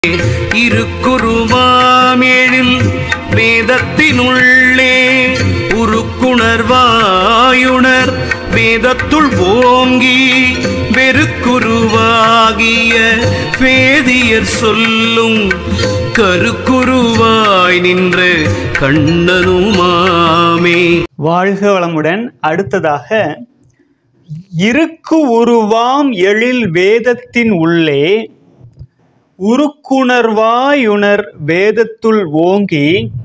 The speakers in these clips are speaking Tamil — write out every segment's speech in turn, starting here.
இருக்குருவாமேழில் வேதத்தினுள்ளே உருக்குணர்வாயுணர் வேதத்துள் ஓங்கி வெறுக்குருவாகிய வேதியர் சொல்லும் கருக்குருவாய் நின்ற கண்ணனுமாமே வாழ்க வளமுடன் அடுத்ததாக இருக்கு உருவாம் எழில் வேதத்தின் உள்ளே உருக்குணர்வாயுணர் வேதத்துள் ஓங்கி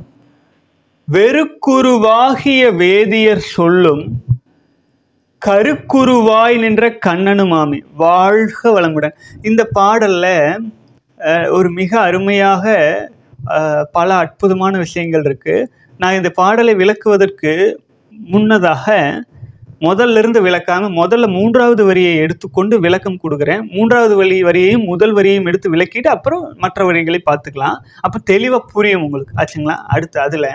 வெறுக்குருவாகிய வேதியர் சொல்லும் கருக்குருவாய் நின்ற கண்ணனுமாமி வாழ்க வளமுடன் இந்த பாடல்ல அஹ், ஒரு மிக அருமையாக அஹ், பல அற்புதமான விஷயங்கள் இருக்கு நான் இந்த பாடலை விளக்குவதற்கு முன்னதாக முதல்ல இருந்து விளக்காம முதல்ல மூன்றாவது வரியை எடுத்துக்கொண்டு விளக்கம் கொடுக்குறேன் மூன்றாவது வரி வரியையும் முதல் வரியையும் எடுத்து விளக்கிட்டு அப்புறம் மற்ற வரிகளை பார்த்துக்கலாம் அப்போ தெளிவாக புரியும் உங்களுக்கு ஆச்சுங்களா அடுத்து அதில்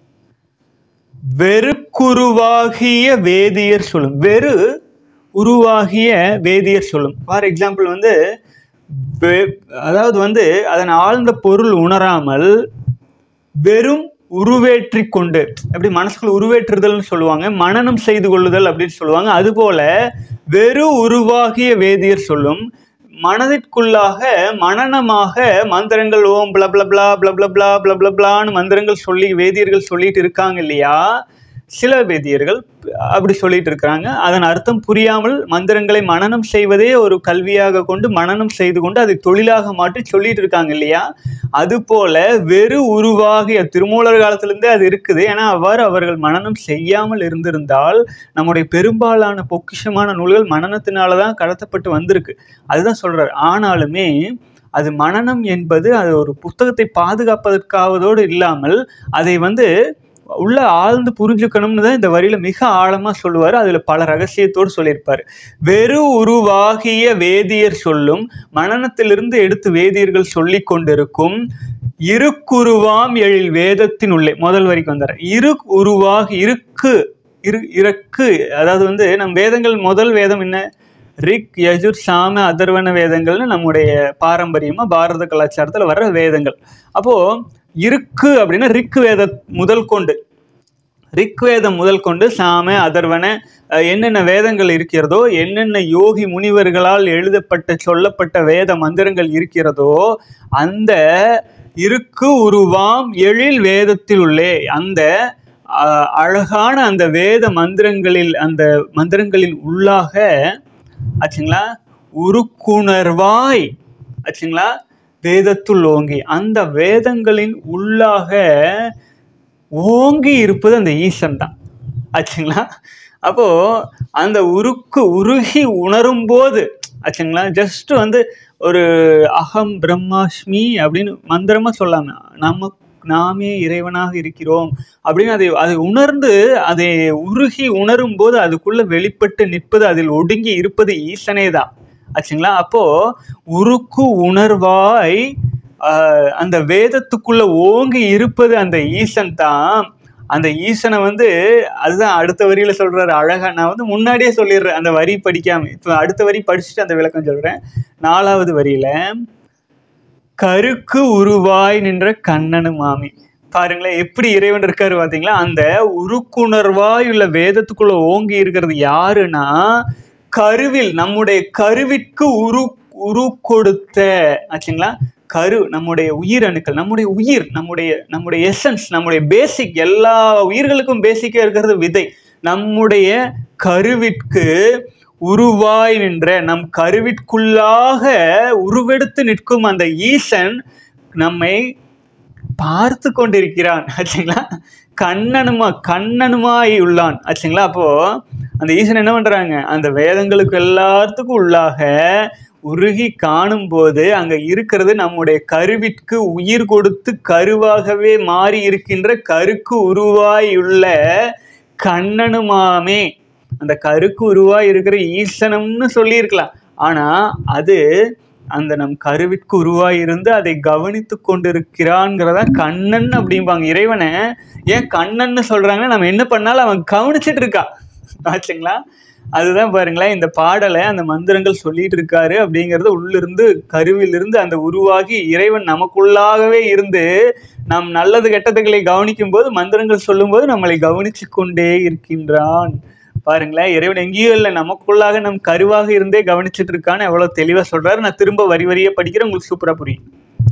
வெறுக்குருவாகிய வேதியர் சொல்லும் வெறு உருவாகிய வேதியர் சொல்லும் ஃபார் எக்ஸாம்பிள் வந்து வெ- அதாவது வந்து அதன் ஆழ்ந்த பொருள் உணராமல் வெறும் உருவேற்றி கொண்டு எப்படி மனசுக்குள்ள உருவேற்றுதல்னு சொல்லுவாங்க மனனம் செய்து கொள்ளுதல் அப்படின்னு சொல்லுவாங்க அதுபோல வெறு உருவாகிய வேதியர் சொல்லும் மனதிற்குள்ளாக மனனமாக மந்திரங்கள் ஓம் பிள பிள பிளா பிள பிள பிளா பிள பிள பிளான்னு மந்திரங்கள் சொல்லி வேதியர்கள் சொல்லிட்டு இருக்காங்க இல்லையா சில வேதியர்கள் அப்படி சொல்லிட்டு இருக்கிறாங்க அதன் அர்த்தம் புரியாமல் மந்திரங்களை மனனம் செய்வதே ஒரு கல்வியாக கொண்டு மனனம் செய்து கொண்டு அதை தொழிலாக மாற்றி சொல்லிட்டு இருக்காங்க இல்லையா அதுபோல வெறு உருவாகிய திருமூலர் காலத்திலிருந்தே அது இருக்குது ஏன்னா அவ்வாறு அவர்கள் மனனம் செய்யாமல் இருந்திருந்தால் நம்முடைய பெரும்பாலான பொக்கிஷமான நூல்கள் மனனத்தினால தான் கடத்தப்பட்டு வந்திருக்கு அதுதான் சொல்றாரு ஆனாலுமே அது மனனம் என்பது அது ஒரு புத்தகத்தை பாதுகாப்பதற்காவதோடு இல்லாமல் அதை வந்து உள்ள ஆழ்ந்து புரிஞ்சுக்கணும்னு தான் இந்த வரியில மிக ஆழமா சொல்லுவார் அதுல பல ரகசியத்தோடு சொல்லியிருப்பார் வெறு உருவாகிய வேதியர் சொல்லும் மனனத்திலிருந்து எடுத்து வேதியர்கள் சொல்லி கொண்டிருக்கும் இருக்குருவாம் எழில் வேதத்தின் உள்ளே முதல் வரைக்கும் வந்தார் இரு உருவாகி இருக்கு இரு இறக்கு அதாவது வந்து நம் வேதங்கள் முதல் வேதம் என்ன ரிக் யஜுர் சாம அதர்வன வேதங்கள்னு நம்முடைய பாரம்பரியமா பாரத கலாச்சாரத்துல வர்ற வேதங்கள் அப்போ இருக்கு அப்படின்னா ரிக் வேத முதல் கொண்டு ரிக்வேதம் முதல் கொண்டு சாம அதர்வன அஹ், என்னென்ன வேதங்கள் இருக்கிறதோ என்னென்ன யோகி முனிவர்களால் எழுதப்பட்ட சொல்லப்பட்ட வேத மந்திரங்கள் இருக்கிறதோ அந்த இருக்கு உருவாம் எழில் வேதத்தில் உள்ளே அந்த அஹ், அழகான அந்த வேத மந்திரங்களில் அந்த மந்திரங்களின் உள்ளாக ஆச்சுங்களா உருக்குணர்வாய் ஆச்சுங்களா வேதத்துள் ஓங்கி அந்த வேதங்களின் உள்ளாக ஓங்கி இருப்பது அந்த ஈசன் தான் ஆச்சுங்களா அப்போ அந்த உருக்கு உருகி உணரும் போது ஆச்சுங்களா ஜஸ்ட் வந்து ஒரு அகம் பிரம்மாஸ்மி அப்படின்னு மந்திரமா சொல்லாம நம்ம நாமே இறைவனாக இருக்கிறோம் அப்படின்னு அதை அதை உணர்ந்து அதை உருகி உணரும் போது அதுக்குள்ள வெளிப்பட்டு நிற்பது அதில் ஒடுங்கி இருப்பது ஈசனே தான் ஆச்சுங்களா அப்போ உருக்கு உணர்வாய் ஆஹ், அந்த வேதத்துக்குள்ள ஓங்கி இருப்பது அந்த ஈசன் தான் அந்த ஈசனை வந்து அதுதான் அடுத்த வரியில சொல்றாரு அழகா நான் வந்து முன்னாடியே சொல்லிடுறேன் அந்த வரி படிக்காம இப்போ அடுத்த வரி படிச்சுட்டு அந்த விளக்கம் சொல்றேன் நாலாவது வரியில கருக்கு உருவாய் நின்ற கண்ணனு மாமி பாருங்களேன் எப்படி இறைவன் இருக்காரு பாத்தீங்களா அந்த உருக்குணர்வாய் உள்ள வேதத்துக்குள்ள ஓங்கி இருக்கிறது யாருன்னா கருவில் நம்முடைய கருவிற்கு உரு உரு கொடுத்த ஆச்சுங்களா கரு நம்முடைய உயிரணுக்கள் நம்முடைய உயிர் நம்முடைய நம்முடைய எசன்ஸ் நம்முடைய பேசிக் எல்லா உயிர்களுக்கும் பேசிக்காக இருக்கிறது விதை நம்முடைய கருவிற்கு உருவாய் நின்ற நம் கருவிற்குள்ளாக உருவெடுத்து நிற்கும் அந்த ஈசன் நம்மை பார்த்து கொண்டிருக்கிறான் ஆச்சுங்களா கண்ணனுமா கண்ணனுமாய் உள்ளான் ஆச்சுங்களா அப்போ அந்த ஈசன் என்ன பண்றாங்க அந்த வேதங்களுக்கு எல்லாத்துக்கும் உள்ளாக உருகி காணும் போது அங்க இருக்கிறது நம்முடைய கருவிற்கு உயிர் கொடுத்து கருவாகவே மாறி இருக்கின்ற கருக்கு உருவாயுள்ள கண்ணனுமாமே அந்த கருக்கு உருவாய் இருக்கிற ஈசனம்னு சொல்லியிருக்கலாம் ஆனா அது அந்த நம் கருவிற்கு உருவாய் இருந்து அதை கவனித்து கொண்டிருக்கிறான்ங்கிறதா கண்ணன் அப்படிம்பாங்க இறைவனை ஏன் கண்ணன்னு சொல்றாங்கன்னா நம்ம என்ன பண்ணாலும் அவன் கவனிச்சிட்டு இருக்கா ஆச்சுங்களா அதுதான் பாருங்களேன் இந்த பாடலை அந்த மந்திரங்கள் சொல்லிட்டு இருக்காரு அப்படிங்கிறது உள்ளிருந்து கருவிலிருந்து அந்த உருவாகி இறைவன் நமக்குள்ளாகவே இருந்து நம் நல்லது கெட்டதுகளை கவனிக்கும் போது மந்திரங்கள் சொல்லும்போது நம்மளை கவனிச்சு கொண்டே இருக்கின்றான் பாருங்களேன் இறைவன் எங்கேயோ இல்லை நமக்குள்ளாக நம் கருவாக இருந்தே கவனிச்சிட்டு இருக்கான்னு எவ்வளவு தெளிவா சொல்றாரு நான் திரும்ப வரி வரியா படிக்கிறேன் உங்களுக்கு சூப்பரா புரியும்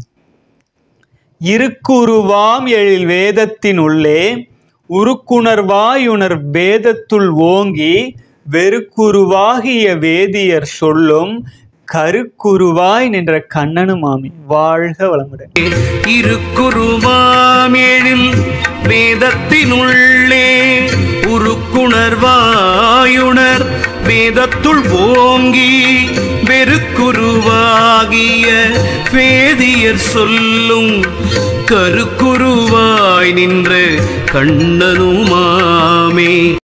இருக்குருவாம் எழில் வேதத்தின் உள்ளே உருக்குணர்வாயுணர் வேதத்துள் ஓங்கி வெறுக்குருவாகிய வேதியர் சொல்லும் கருக்குருவாய் நின்ற கண்ணனுமாமி வாழ்க வளமுடன் இருக்குருவாமேழில் வேதத்தினுள்ளே உருக்குணர்வாயுணர் வேதத்துள் ஓங்கி வெறுக்குருவாகிய வேதியர் சொல்லும் கருக்குருவாய் நின்ற கண்ணனுமாமே